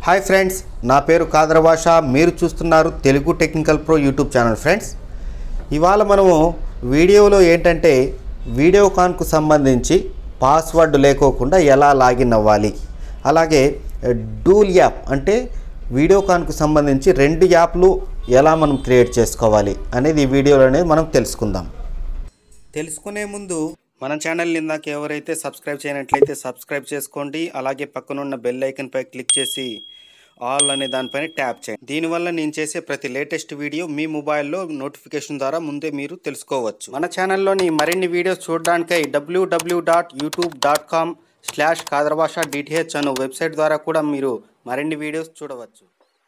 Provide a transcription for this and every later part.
hi friends నా పేరు కాదర భాష మీరు చూస్తున్నారు Telugu technical pro YouTube channel friends ఇవాళ మనము వీడియోలో ఏంటంటే వీడియోకాన్కు సంబంధించి పాస్వర్డ్ లేకోకుండా ఎలా లాగిన్ అవ్వాలి అలాగే డూల్ యాప్ అంటే వీడియోకాన్కు సంబంధించి రెండు యాప్లు ఎలా మనం క్రియేట్ చేసుకోవాలి అనేది ఈ వీడియోలో అనేది మనం తెలుసుకుందాం తెలుసుకునే ముందు మన ఛానల్ ఇందాక ఎవరైతే సబ్స్క్రైబ్ చేయనట్లయితే సబ్స్క్రైబ్ చేసుకోండి అలాగే పక్కనున్న బెల్ ఐకన్ పై క్లిక్ చేసి ఆల్ అనే దానిపైన ట్యాప్ చేయండి దీనివల్ల నేను చేసే ప్రతి లేటెస్ట్ వీడియో మీ మొబైల్లో నోటిఫికేషన్ ద్వారా ముందే మీరు తెలుసుకోవచ్చు మన ఛానల్లోని మరిన్ని వీడియోస్ చూడడానికై WWW dot YouTube dot com slash Kadarabasha DTH అను వెబ్సైట్ ద్వారా కూడా మీరు మరిన్ని వీడియోస్ చూడవచ్చు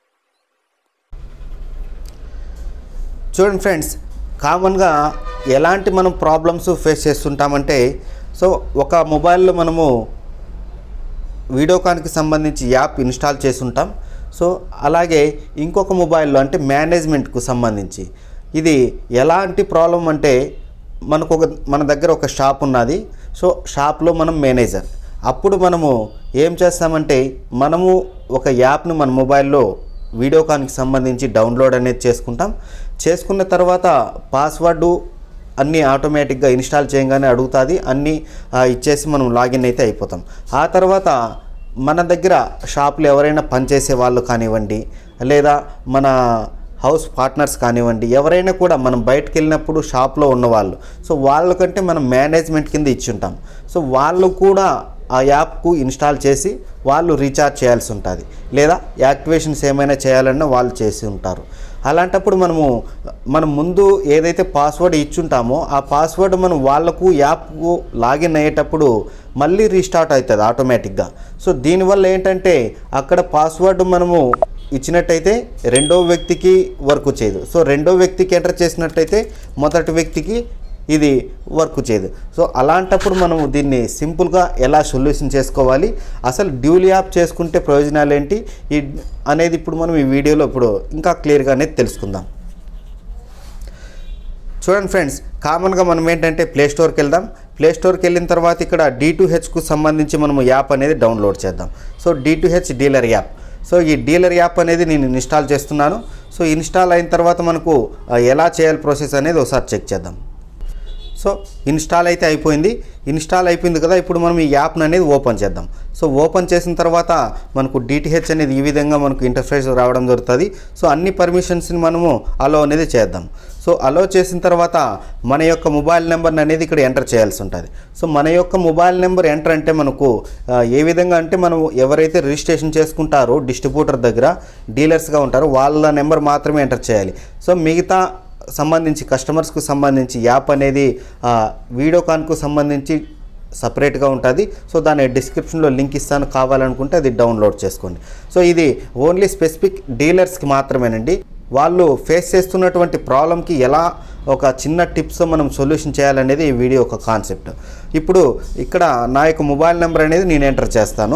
చూడండి ఫ్రెండ్స్ కామన్గా ఎలాంటి మనం ప్రాబ్లమ్స్ ఫేస్ చేస్తుంటామంటే సో ఒక మొబైల్లో మనము వీడియోకాన్కి సంబంధించి యాప్ ఇన్స్టాల్ చేసి ఉంటాం సో అలాగే ఇంకొక మొబైల్లో అంటే మేనేజ్మెంట్కు సంబంధించి ఇది ఎలాంటి ప్రాబ్లం అంటే మనకు ఒక మన దగ్గర ఒక షాప్ ఉన్నది సో షాప్లో మనం మేనేజర్ అప్పుడు మనము ఏం చేస్తామంటే మనము ఒక యాప్ను మన మొబైల్లో వీడియోకాన్కి సంబంధించి డౌన్లోడ్ అనేది చేసుకుంటాం చేసుకున్న తర్వాత పాస్వర్డు అన్నీ ఆటోమేటిక్గా ఇన్స్టాల్ చేయగానే అడుగుతుంది అన్నీ ఆ, ఇచ్చేసి మనం లాగిన్ అయితే అయిపోతాం ఆ తర్వాత మన దగ్గర షాపులో ఎవరైనా పనిచేసే వాళ్ళు కానివ్వండి లేదా మన హౌస్ పార్ట్నర్స్ కానివ్వండి ఎవరైనా కూడా మనం బయటకు వెళ్ళినప్పుడు షాప్లో ఉన్నవాళ్ళు సో వాళ్ళకంటే మనం మేనేజ్మెంట్ కింద ఇచ్చుంటాం సో వాళ్ళు కూడా ఆ యాప్కు ఇన్స్టాల్ చేసి వాళ్ళు రీఛార్జ్ చేయాల్సి ఉంటుంది లేదా యాక్టివేషన్స్ ఏమైనా చేయాలన్నా వాళ్ళు చేసి ఉంటారు అలాంటప్పుడు మనము మనం ముందు ఏదైతే పాస్వర్డ్ ఇచ్చుంటామో ఆ పాస్వర్డ్ మనం వాళ్ళకు యాప్కు లాగిన్ అయ్యేటప్పుడు మళ్ళీ రీస్టార్ట్ అవుతుంది ఆటోమేటిక్గా సో దీనివల్ల ఏంటంటే అక్కడ పాస్వర్డ్ మనము ఇచ్చినట్టయితే రెండో వ్యక్తికి వర్క్ చేయదు సో రెండో వ్యక్తికి ఎంటర్ చేసినట్టయితే మొదటి వ్యక్తికి ఇది వర్క్ చేయదు సో అలాంటప్పుడు మనము దీన్ని సింపుల్గా ఎలా సొల్యూషన్ చేసుకోవాలి అసలు డ్యూల్ యాప్ చేసుకుంటే ప్రయోజనాలు ఏంటి ఈ అనేది ఇప్పుడు మనం ఈ వీడియోలో ఇప్పుడు ఇంకా క్లియర్గా అనేది తెలుసుకుందాం చూడండి ఫ్రెండ్స్ కామన్గా మనం ఏంటంటే ప్లే స్టోర్కి వెళ్దాం ప్లే స్టోర్కి వెళ్ళిన తర్వాత ఇక్కడ డీ టు హెచ్కు సంబంధించి మనము యాప్ అనేది డౌన్లోడ్ చేద్దాం so D two H dealer app so ఈ డీలర్ యాప్ అనేది నేను ఇన్స్టాల్ చేస్తున్నాను సో ఇన్స్టాల్ అయిన తర్వాత మనకు ఆ, ఎలా చేయాలి ప్రాసెస్ అనేది ఒకసారి చెక్ చేద్దాం సో ఇన్స్టాల్ అయితే అయిపోయింది ఇన్స్టాల్ అయిపోయింది కదా ఇప్పుడు మనం ఈ యాప్ని అనేది ఓపెన్ చేద్దాం సో ఓపెన్ చేసిన తర్వాత మనకు డిటిహెచ్ అనేది ఈ విధంగా మనకు ఇంటర్ఫేస్ రావడం జరుగుతుంది సో అన్ని పర్మిషన్స్ని మనము అలో అనేది చేద్దాం సో అలో చేసిన తర్వాత మన యొక్క మొబైల్ నెంబర్ని అనేది ఇక్కడ ఎంటర్ చేయాల్సి ఉంటుంది సో మన యొక్క మొబైల్ నెంబర్ ఎంటర్ అంటే మనకు ఆ, ఏ విధంగా అంటే మనం ఎవరైతే రిజిస్ట్రేషన్ చేసుకుంటారో డిస్ట్రిబ్యూటర్ దగ్గర డీలర్స్గా ఉంటారో వాళ్ళ నెంబర్ మాత్రమే ఎంటర్ చేయాలి సో మిగతా సంబంధించి కస్టమర్స్కు సంబంధించి యాప్ అనేది ఆ, వీడియోకాన్కు సంబంధించి సపరేట్గా ఉంటుంది సో దాని డిస్క్రిప్షన్లో లింక్ ఇస్తాను కావాలనుకుంటే అది డౌన్లోడ్ చేసుకోండి సో ఇది ఓన్లీ స్పెసిఫిక్ డీలర్స్కి మాత్రమేనండి వాళ్ళు ఫేస్ చేస్తున్నటువంటి ప్రాబ్లంకి ఎలా ఒక చిన్న టిప్స్ మనం సొల్యూషన్ చేయాలనేది ఈ వీడియో ఒక కాన్సెప్ట్ ఇప్పుడు ఇక్కడ నా యొక్క మొబైల్ నెంబర్ అనేది నేను ఎంటర్ చేస్తాను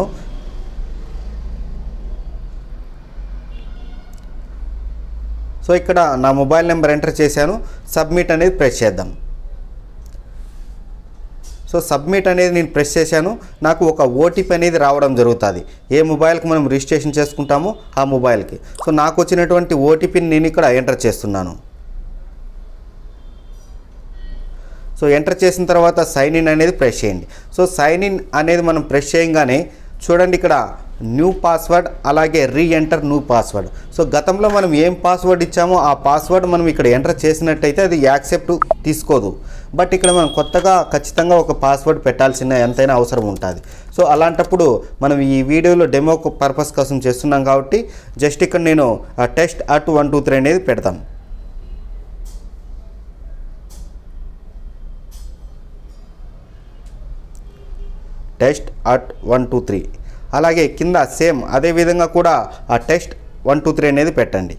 సో ఇక్కడ నా మొబైల్ నెంబర్ ఎంటర్ చేశాను సబ్మిట్ అనేది ప్రెస్ చేద్దాం సో సబ్మిట్ అనేది నేను ప్రెస్ చేశాను నాకు ఒక ఓటీపీ అనేది రావడం జరుగుతుంది ఏ మొబైల్కి మనం రిజిస్ట్రేషన్ చేసుకుంటామో ఆ మొబైల్కి సో నాకు వచ్చినటువంటి ఓటీపీని నేను ఇక్కడ ఎంటర్ చేస్తున్నాను సో ఎంటర్ చేసిన తర్వాత సైన్ ఇన్ అనేది ప్రెస్ చేయండి సో సైన్ ఇన్ అనేది మనం ప్రెస్ చేయగానే చూడండి ఇక్కడ న్యూ పాస్వర్డ్ అలాగే re enter new password so గతంలో మనం ఏం పాస్వర్డ్ ఇచ్చామో ఆ పాస్వర్డ్ మనం ఇక్కడ ఎంటర్ చేసినట్టయితే అది యాక్సెప్ట్ తీసుకోదు బట్ ఇక్కడ మనం కొత్తగా ఖచ్చితంగా ఒక పాస్వర్డ్ పెట్టాల్సిన ఎంతైనా అవసరం ఉంటుంది సో అలాంటప్పుడు మనం ఈ వీడియోలో డెమో పర్పస్ కోసం చేస్తున్నాం కాబట్టి జస్ట్ ఇక్కడ నేను test at one two three అనేది పెడతాం test at one two three అలాగే కింద సేమ్ అదే విధంగా కూడా ఆ టెస్ట్ వన్ టూ త్రీ అనేది పెట్టండి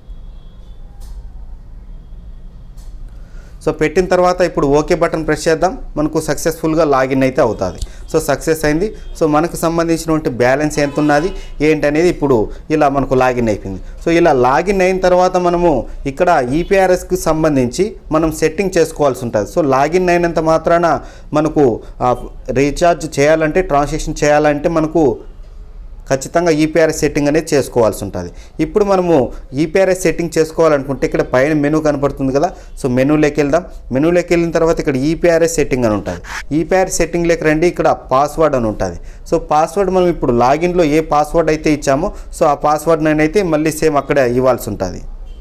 సో పెట్టిన తర్వాత ఇప్పుడు ఓకే బటన్ ప్రెస్ చేద్దాం మనకు సక్సెస్ఫుల్గా లాగిన్ అయితే అవుతుంది సో సక్సెస్ అయింది సో మనకు సంబంధించినటువంటి బ్యాలెన్స్ ఎంత ఉన్నది ఏంటనేది ఇప్పుడు ఇలా మనకు లాగిన్ అయిపోయింది సో ఇలా లాగిన్ అయిన తర్వాత మనము ఇక్కడ ఈపీఆర్ఎస్కి సంబంధించి మనం సెట్టింగ్ చేసుకోవాల్సి ఉంటుంది సో లాగిన్ అయినంత మాత్రాన మనకు రీఛార్జ్ చేయాలంటే ట్రాన్సాక్షన్ చేయాలంటే మనకు ఖచ్చితంగా ఈపీఆర్ఎస్ సెట్టింగ్ అనేది చేసుకోవాల్సి ఉంటుంది ఇప్పుడు మనము ఈపీఆర్ఎస్ సెట్టింగ్ చేసుకోవాలనుకుంటే ఇక్కడ పైన మెనూ కనపడుతుంది కదా సో మెనూలోకి వెళ్దాం మెనూలోకి వెళ్ళిన తర్వాత ఇక్కడ ఈపీఆర్ఎస్ సెట్టింగ్ అని ఉంటుంది ఈపీఆర్ఎస్ సెట్టింగ్లోకి రండి ఇక్కడ పాస్వర్డ్ అని ఉంటుంది సో పాస్వర్డ్ మనం ఇప్పుడు లాగిన్లో ఏ పాస్వర్డ్ అయితే ఇచ్చామో సో ఆ పాస్వర్డ్ అయితే మళ్ళీ సేమ్ అక్కడ ఇవ్వాల్సి ఉంటుంది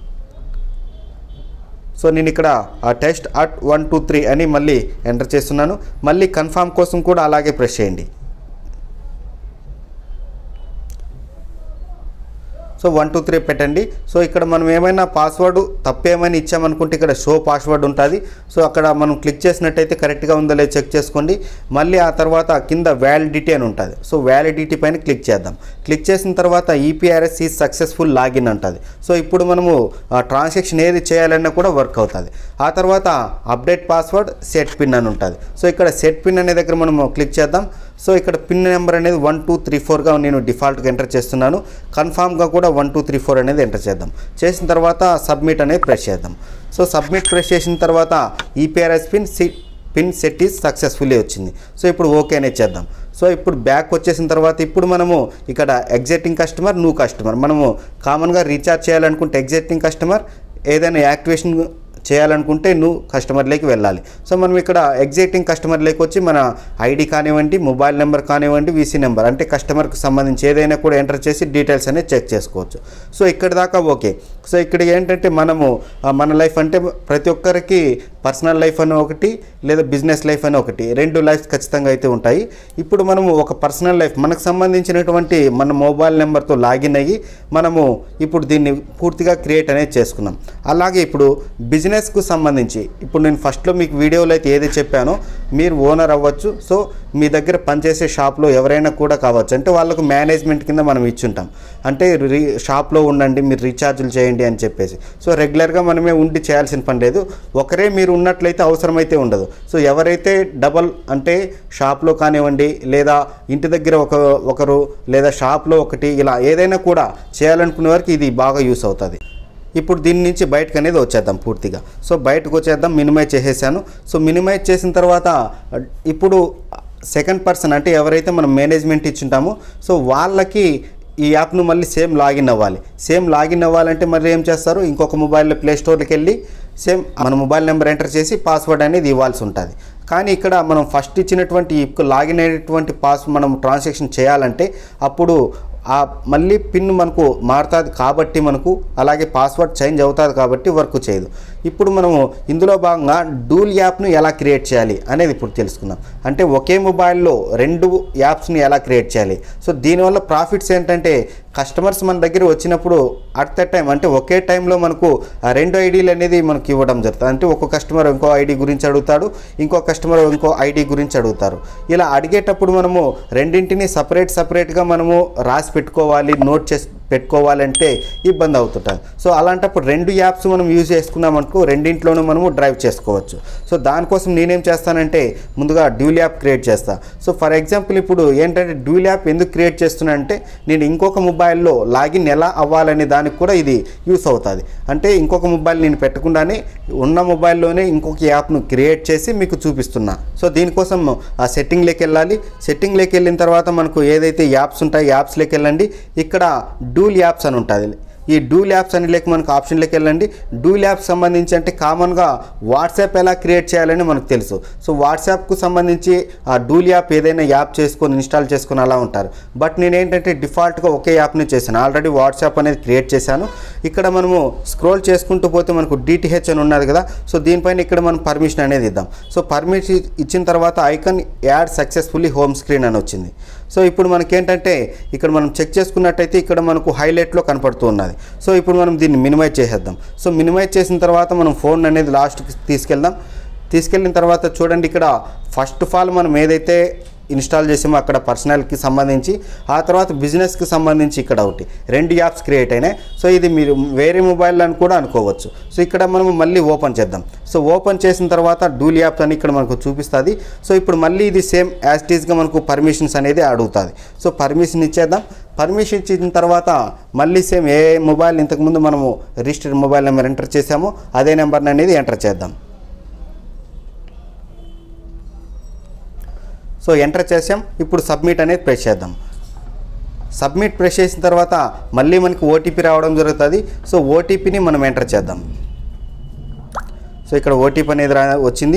సో నేను ఇక్కడ ఆ test at one two three అని మళ్ళీ ఎంటర్ చేస్తున్నాను మళ్ళీ కన్ఫామ్ కోసం కూడా అలాగే ప్రెస్ చేయండి సో వన్ టూ త్రీ పెట్టండి సో ఇక్కడ మనం ఏమైనా పాస్వర్డ్ తప్పేమైనా ఇచ్చామనుకుంటే ఇక్కడ షో పాస్వర్డ్ ఉంటుంది సో అక్కడ మనం క్లిక్ చేసినట్టయితే కరెక్ట్గా ఉందో లేదో చెక్ చేసుకోండి మళ్ళీ ఆ తర్వాత కింద వ్యాలిడిటీ అని ఉంటుంది సో వ్యాలిడిటీ పైన క్లిక్ చేద్దాం క్లిక్ చేసిన తర్వాత ఈపీఆర్ఎస్ ఈ సక్సెస్ఫుల్ లాగిన్ ఉంటుంది సో ఇప్పుడు మనము ట్రాన్సాక్షన్ ఏది చేయాలన్నా కూడా వర్క్ అవుతుంది ఆ తర్వాత అప్డేట్ పాస్వర్డ్ సెట్ పిన్ అని ఉంటుంది సో ఇక్కడ సెట్ పిన్ అనే దగ్గర మనము క్లిక్ చేద్దాం సో ఇక్కడ పిన్ నెంబర్ అనేది వన్ టూ త్రీ ఫోర్గా నేను డిఫాల్ట్గా ఎంటర్ చేస్తున్నాను కన్ఫామ్గా కూడా వన్ టూ త్రీ ఫోర్ అనేది ఎంటర్ చేద్దాం చేసిన తర్వాత సబ్మిట్ అనేది ప్రెస్ చేద్దాం సో సబ్మిట్ ప్రెస్ చేసిన తర్వాత EPRS pin C pin set is successfully వచ్చింది సో ఇప్పుడు ఓకే అనేది చేద్దాం సో ఇప్పుడు బ్యాక్ వచ్చేసిన తర్వాత ఇప్పుడు మనము ఇక్కడ ఎగ్జిటింగ్ కస్టమర్ న్యూ కస్టమర్ మనము కామన్గా రీఛార్జ్ చేయాలనుకుంటే ఎగ్జిటింగ్ కస్టమర్ ఏదైనా యాక్టివేషన్ చేయాలనుకుంటే నువ్వు కస్టమర్లోకి వెళ్ళాలి సో మనం ఇక్కడ ఎగ్జిటింగ్ కస్టమర్లోకి వచ్చి మన ఐడి కానివ్వండి మొబైల్ నెంబర్ కానివ్వండి వీసీ నెంబర్ అంటే కస్టమర్కి సంబంధించి ఏదైనా కూడా ఎంటర్ చేసి డీటెయిల్స్ అనేది చెక్ చేసుకోవచ్చు సో ఇక్కడ దాకా ఓకే సో ఇక్కడ ఏంటంటే మనము ఆ, మన లైఫ్ అంటే ప్రతి ఒక్కరికి పర్సనల్ లైఫ్ అని ఒకటి లేదా బిజినెస్ లైఫ్ అని ఒకటి రెండు లైఫ్స్ ఖచ్చితంగా అయితే ఉంటాయి ఇప్పుడు మనము ఒక పర్సనల్ లైఫ్ మనకు సంబంధించినటువంటి మన మొబైల్ నెంబర్తో లాగిన్ అయ్యి మనము ఇప్పుడు దీన్ని పూర్తిగా క్రియేట్ అనేది చేసుకున్నాం అలాగే ఇప్పుడు బిజినెస్కు సంబంధించి ఇప్పుడు నేను ఫస్ట్లో మీకు వీడియోలో అయితే ఏది చెప్పానో మీరు ఓనర్ అవ్వచ్చు సో మీ దగ్గర పనిచేసే షాప్లో ఎవరైనా కూడా కావచ్చు అంటే వాళ్ళకు మేనేజ్మెంట్ కింద మనం ఇచ్చుంటాం అంటే రీ షాప్లో ఉండండి మీరు రీఛార్జులు చేయండి అని చెప్పేసి సో రెగ్యులర్గా మనమే ఉండి చేయాల్సిన పని లేదు ఒకరే మీరు ఉన్నట్లయితే అవసరమైతే ఉండదు సో ఎవరైతే డబల్ అంటే షాప్లో కానివ్వండి లేదా ఇంటి దగ్గర ఒక ఒకరు లేదా షాప్లో ఒకటి ఇలా ఏదైనా కూడా చేయాలనుకునే వారికి ఇది బాగా యూస్ అవుతుంది ఇప్పుడు దీని నుంచి బయటకు అనేది వచ్చేద్దాం పూర్తిగా సో బయటకు వచ్చేద్దాం మినిమైజ్ చేసేసాను సో మినిమైజ్ చేసిన తర్వాత ఇప్పుడు సెకండ్ పర్సన్ అంటే ఎవరైతే మనం మేనేజ్మెంట్ ఇచ్చుంటామో సో వాళ్ళకి ఈ యాప్ను మళ్ళీ సేమ్ లాగిన్ అవ్వాలి సేమ్ లాగిన్ అవ్వాలంటే మరి ఏం చేస్తారు ఇంకొక మొబైల్లో ప్లే స్టోర్కి వెళ్ళి సేమ్ మన మొబైల్ నెంబర్ ఎంటర్ చేసి పాస్వర్డ్ అనేది ఇవ్వాల్సి ఉంటుంది కానీ ఇక్కడ మనం ఫస్ట్ ఇచ్చినటువంటి లాగిన్ అయినటువంటి పాస్ మనం ట్రాన్సాక్షన్ చేయాలంటే అప్పుడు ఆ మళ్ళీ పిన్ మనకు మారుతుంది కాబట్టి మనకు అలాగే పాస్వర్డ్ చేంజ్ అవుతుంది కాబట్టి వర్క్ చేయదు ఇప్పుడు మనము ఇందులో భాగంగా డూల్ యాప్ను ఎలా క్రియేట్ చేయాలి అనేది ఇప్పుడు తెలుసుకుందాం అంటే ఒకే మొబైల్లో రెండు యాప్స్ని ఎలా క్రియేట్ చేయాలి సో దీనివల్ల ప్రాఫిట్స్ ఏంటంటే కస్టమర్స్ మన దగ్గర వచ్చినప్పుడు అట్ ద టైం అంటే ఒకే టైంలో మనకు ఆ రెండు ఐడీలు అనేది మనకి ఇవ్వడం జరుగుతుంది అంటే ఒక కస్టమర్ ఇంకో ఐడి గురించి అడుగుతాడు ఇంకో కస్టమర్ ఇంకో ఐడి గురించి అడుగుతారు ఇలా అడిగేటప్పుడు మనము రెండింటిని సపరేట్ సపరేట్గా మనము రాసి పెట్టుకోవాలి నోట్ చేసి పెట్టుకోవాలంటే ఇబ్బంది అవుతుంటుంది సో అలాంటప్పుడు రెండు యాప్స్ మనం యూజ్ చేసుకున్నాం అనుకో రెండింట్లోనూ మనము డ్రైవ్ చేసుకోవచ్చు సో దానికోసం నేనేం చేస్తానంటే ముందుగా డ్యూల్ యాప్ క్రియేట్ చేస్తా సో ఫర్ ఎగ్జాంపుల్ ఇప్పుడు ఏంటంటే డ్యూల్ యాప్ ఎందుకు క్రియేట్ చేస్తున్నా అంటే నేను ఇంకొక మొబైల్లో లాగిన్ ఎలా అవ్వాలనే దానికి కూడా ఇది యూస్ అవుతుంది అంటే ఇంకొక మొబైల్ నేను పెట్టకుండానే ఉన్న మొబైల్లోనే ఇంకొక యాప్ను క్రియేట్ చేసి మీకు చూపిస్తున్నా సో దీనికోసం ఆ సెట్టింగ్లోకి వెళ్ళాలి సెట్టింగ్లోకి వెళ్ళిన తర్వాత మనకు ఏదైతే యాప్స్ ఉంటాయో యాప్స్లోకి వెళ్ళండి ఇక్కడ డూల్ యాప్స్ అని ఉంటుంది ఈ డూల్ యాప్స్ అని లేక మనకు ఆప్షన్లోకి వెళ్ళండి డూల్ యాప్స్ సంబంధించి అంటే కామన్గా వాట్సాప్ ఎలా క్రియేట్ చేయాలని మనకు తెలుసు సో వాట్సాప్కు సంబంధించి ఆ డూల్ యాప్ ఏదైనా యాప్ చేసుకొని ఇన్స్టాల్ చేసుకొని అలా ఉంటారు బట్ నేను ఏంటంటే డిఫాల్ట్గా ఒకే యాప్ని చేశాను ఆల్రెడీ వాట్సాప్ అనేది క్రియేట్ చేశాను ఇక్కడ మనము స్క్రోల్ చేసుకుంటూ పోతే మనకు డిటిహెచ్ అని ఉన్నది కదా సో దీనిపైన ఇక్కడ మనం పర్మిషన్ అనేది ఇద్దాం సో పర్మిషన్ ఇచ్చిన తర్వాత icon add successfully home screen అని వచ్చింది సో ఇప్పుడు మనకేంటంటే ఇక్కడ మనం చెక్ చేసుకున్నట్టయితే ఇక్కడ మనకు హైలైట్లో కనపడుతూ ఉన్నది సో ఇప్పుడు మనం దీన్ని మినిమైజ్ చేసేద్దాం సో మినిమైజ్ చేసిన తర్వాత మనం ఫోన్ అనేది లాస్ట్కి తీసుకెళ్దాం తీసుకెళ్ళిన తర్వాత చూడండి ఇక్కడ ఫస్ట్ ఆఫ్ ఆల్ మనం ఏదైతే ఇన్స్టాల్ చేసామో అక్కడ పర్సనల్కి సంబంధించి ఆ తర్వాత బిజినెస్కి సంబంధించి ఇక్కడ ఒకటి రెండు యాప్స్ క్రియేట్ అయినాయి సో ఇది మీరు వేరే మొబైల్ అని కూడా అనుకోవచ్చు సో ఇక్కడ మనం మళ్ళీ ఓపెన్ చేద్దాం సో ఓపెన్ చేసిన తర్వాత డూల్ యాప్స్ అని ఇక్కడ మనకు చూపిస్తుంది సో ఇప్పుడు మళ్ళీ ఇది సేమ్ యాజ్ టీజ్గా మనకు పర్మిషన్స్ అనేది అడుగుతుంది సో పర్మిషన్ ఇచ్చేద్దాం పర్మిషన్ ఇచ్చిన తర్వాత మళ్ళీ సేమ్ ఏ మొబైల్ ఇంతకుముందు మనము రిజిస్టర్డ్ మొబైల్ నెంబర్ ఎంటర్ చేసామో అదే నెంబర్ని అనేది ఎంటర్ చేద్దాం సో ఎంటర్ చేసాం ఇప్పుడు సబ్మిట్ అనేది ప్రెస్ చేద్దాం సబ్మిట్ ప్రెస్ చేసిన తర్వాత మళ్ళీ మనకి ఓటీపీ రావడం జరుగుతుంది సో ఓటీపీని మనం ఎంటర్ చేద్దాం సో ఇక్కడ ఓటీపీ అనేది రా వచ్చింది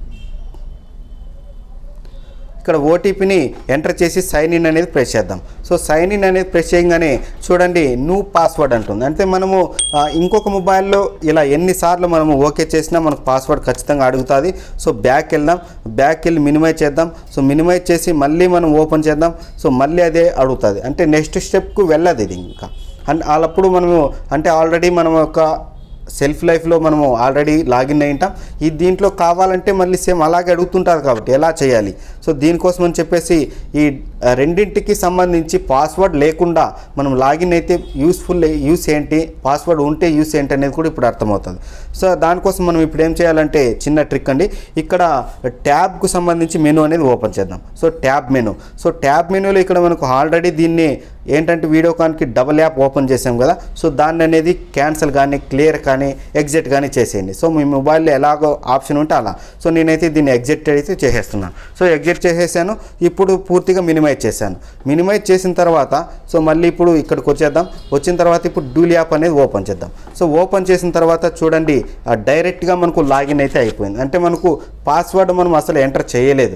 ఇక్కడ ఓటీపీని ఎంటర్ చేసి సైన్ ఇన్ అనేది ప్రెస్ చేద్దాం సో సైన్ ఇన్ అనేది ప్రెస్ చేయగానే చూడండి న్యూ పాస్వర్డ్ అంటుంది అంటే మనము ఆ, ఇంకొక మొబైల్లో ఇలా ఎన్నిసార్లు మనము ఓకే చేసినా మనకు పాస్వర్డ్ ఖచ్చితంగా అడుగుతుంది సో బ్యాక్ వెళ్దాం బ్యాక్ వెళ్ళి మినిమైజ్ చేద్దాం సో మినిమైజ్ చేసి మళ్ళీ మనం ఓపెన్ చేద్దాం సో మళ్ళీ అదే అడుగుతుంది అంటే నెక్స్ట్ స్టెప్కు వెళ్ళదు ఇది ఇంకా అండ్ వాళ్ళప్పుడు మనము అంటే ఆల్రెడీ మనం ఒక సెల్ఫ్ లైఫ్లో మనము ఆల్రెడీ లాగిన్ అయి ఉంటాం ఈ దీంట్లో కావాలంటే మళ్ళీ సేమ్ అలాగే అడుగుతుంటారు కాబట్టి ఎలా చేయాలి సో దీనికోసం అని చెప్పేసి ఈ ఆ, రెండింటికి సంబంధించి పాస్వర్డ్ లేకుండా మనం లాగిన్ అయితే యూస్ఫుల్ యూస్ ఏంటి పాస్వర్డ్ ఉంటే యూస్ ఏంటి అనేది కూడా ఇప్పుడు అర్థమవుతుంది సో దానికోసం మనం ఇప్పుడు ఏం చేయాలంటే చిన్న ట్రిక్ అండి ఇక్కడ ట్యాబ్కు సంబంధించి మెనూ అనేది ఓపెన్ చేద్దాం so tab menu so tab మెనూలో ఇక్కడ మనకు ఆల్రెడీ దీన్ని ఏంటంటే వీడియోకాన్కి డబుల్ యాప్ ఓపెన్ చేసాం కదా సో దాన్ని అనేది క్యాన్సిల్ కానీ క్లియర్ కానీ ఎగ్జిట్ కానీ చేసేయండి సో మీ మొబైల్లో ఎలాగో ఆప్షన్ ఉంటే అలా సో నేనైతే దీన్ని ఎగ్జిట్ అయితే చేసేస్తున్నాను సో ఎగ్జిట్ చేసేసాను ఇప్పుడు పూర్తిగా మినిమైజ్ చేశాను మినిమైజ్ చేసిన తర్వాత సో మళ్ళీ ఇప్పుడు ఇక్కడికి వచ్చేద్దాం వచ్చిన తర్వాత ఇప్పుడు డూల్ యాప్ అనేది ఓపెన్ చేద్దాం సో ఓపెన్ చేసిన తర్వాత చూడండి ఆ డైరెక్ట్గా మనకు లాగిన్ అయితే అయిపోయింది అంటే మనకు పాస్వర్డ్ మనం అసలు ఎంటర్ చేయలేదు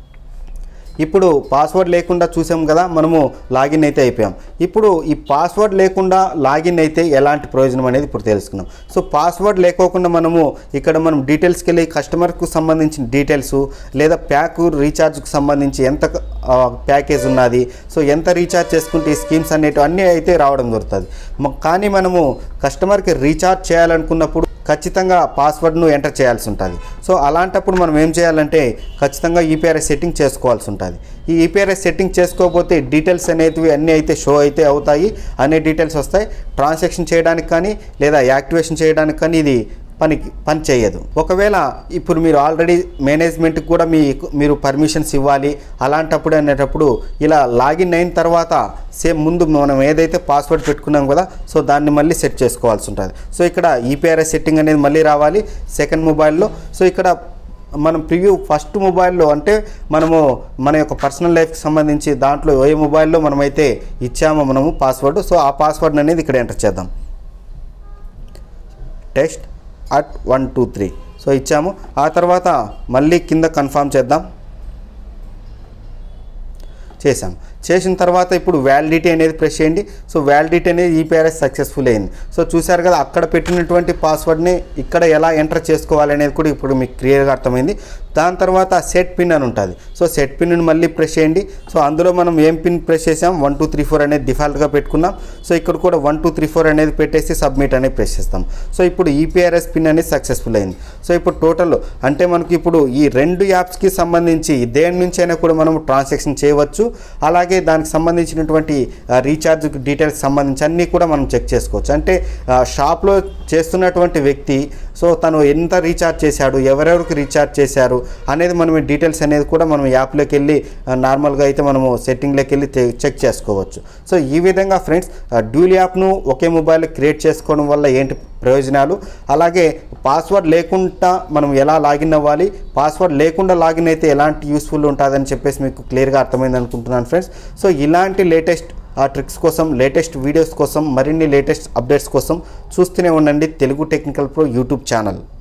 ఇప్పుడు పాస్వర్డ్ లేకుండా చూసాం కదా మనము లాగిన్ అయితే అయిపోయాం ఇప్పుడు ఈ పాస్వర్డ్ లేకుండా లాగిన్ అయితే ఎలాంటి ప్రయోజనం అనేది ఇప్పుడు తెలుసుకుందాం సో పాస్వర్డ్ లేకోకుండా మనము ఇక్కడ మనం డీటెయిల్స్కి వెళ్ళి కస్టమర్కు సంబంధించిన డీటెయిల్స్ లేదా ప్యాక్ రీఛార్జ్కి సంబంధించి ఎంత ఆ, ప్యాకేజ్ ఉన్నది సో ఎంత రీఛార్జ్ చేసుకుంటే ఈ స్కీమ్స్ అనేటివి అన్నీ అయితే రావడం జరుగుతుంది మ- కానీ మనము కస్టమర్కి రీఛార్జ్ చేయాలనుకున్నప్పుడు ఖచ్చితంగా పాస్వర్డ్ను ఎంటర్ చేయాల్సి ఉంటుంది సో అలాంటప్పుడు మనం ఏం చేయాలంటే ఖచ్చితంగా ఈపీఆర్ఎస్ సెట్టింగ్ చేసుకోవాల్సి ఉంటుంది ఈ ఈపీఆర్ఎస్ సెట్టింగ్ చేసుకోకపోతే డీటెయిల్స్ అనేటివి అన్నీ అయితే షో అయితే అవుతాయి అనే డీటెయిల్స్ వస్తాయి ట్రాన్సాక్షన్ చేయడానికి కానీ లేదా యాక్టివేషన్ చేయడానికి కానీ ఇది పనికి పని చేయదు ఒకవేళ ఇప్పుడు మీరు ఆల్రెడీ మేనేజ్మెంట్కి కూడా మీ మీరు పర్మిషన్స్ ఇవ్వాలి అలాంటప్పుడు అనేటప్పుడు ఇలా లాగిన్ అయిన తర్వాత సేమ్ ముందు మనం ఏదైతే పాస్వర్డ్ పెట్టుకున్నాం కదా సో దాన్ని మళ్ళీ సెట్ చేసుకోవాల్సి ఉంటుంది సో ఇక్కడ ఈపీఆర్ఎస్ సెట్టింగ్ అనేది మళ్ళీ రావాలి సెకండ్ మొబైల్లో సో ఇక్కడ మనం ప్రివ్యూ ఫస్ట్ మొబైల్లో అంటే మనము మన యొక్క పర్సనల్ లైఫ్కి సంబంధించి దాంట్లో ఏ మొబైల్లో మనమైతే ఇచ్చామో మనము పాస్వర్డ్ సో ఆ పాస్వర్డ్ అనేది ఇక్కడ ఎంటర్ చేద్దాం test at one two three so ఇచ్చాము ఆ తర్వాత మళ్ళీ కింద కన్ఫామ్ చేద్దాం చేసాం చేసిన తర్వాత ఇప్పుడు వ్యాలిడిటీ అనేది ప్రెస్ చేయండి సో వ్యాలిడిటీ అనేది ఈపీఆర్ఎస్ సక్సెస్ఫుల్ అయింది సో చూశారు కదా అక్కడ పెట్టినటువంటి పాస్వర్డ్ని ఇక్కడ ఎలా ఎంటర్ చేసుకోవాలి అనేది కూడా ఇప్పుడు మీకు క్లియర్గా అర్థమైంది దాని తర్వాత సెట్ పిన్ అని ఉంటుంది సో సెట్ పిన్ని మళ్ళీ ప్రెస్ చేయండి సో అందులో మనం ఏం పిన్ ప్రెస్ చేసాం వన్ టూ త్రీ ఫోర్ అనేది డిఫాల్ట్గా పెట్టుకున్నాం సో ఇక్కడ కూడా వన్ టూ త్రీ ఫోర్ అనేది పెట్టేసి సబ్మిట్ అనేది ప్రెస్ చేస్తాం సో ఇప్పుడు ఈపీఆర్ఎస్ పిన్ అనేది సక్సెస్ఫుల్ అయింది సో ఇప్పుడు టోటల్ అంటే మనకి ఇప్పుడు ఈ రెండు యాప్స్కి సంబంధించి దేని నుంచి అయినా కూడా మనం ట్రాన్సాక్షన్ చేయవచ్చు అలాగే దానికి సంబంధించినటువంటి రీఛార్జ్ డీటెయిల్స్ సంబంధించి అన్నీ కూడా మనం చెక్ చేసుకోవచ్చు అంటే ఆ, షాప్లో చేస్తున్నటువంటి వ్యక్తి సో తను ఎంత రీఛార్జ్ చేశాడు ఎవరెవరికి రీఛార్జ్ చేశారు అనేది మనం ఈ డీటెయిల్స్ అనేది కూడా మనం యాప్లోకి వెళ్ళి ఆ, నార్మల్గా అయితే మనము సెట్టింగ్లోకి వెళ్ళి చె- చెక్ చేసుకోవచ్చు సో ఈ విధంగా ఫ్రెండ్స్ డ్యూల్ యాప్ను ఒకే మొబైల్ క్రియేట్ చేసుకోవడం వల్ల ఏంటి ప్రయోజనాలు అలాగే పాస్వర్డ్ లేకుండా మనం ఎలా లాగిన్ అవ్వాలి పాస్వర్డ్ లేకుండా లాగిన్ అయితే ఎలాంటి యూస్ఫుల్ ఉంటుందని చెప్పేసి మీకు క్లియర్గా అర్థమైంది అనుకుంటున్నాను ఫ్రెండ్స్ సో ఇలాంటి లేటెస్ట్ ఆ ట్రిక్స్ కోసం లేటెస్ట్ వీడియోస్ కోసం మరిన్ని లేటెస్ట్ అప్డేట్స్ కోసం చూస్తూనే ఉండండి Telugu technical pro YouTube channel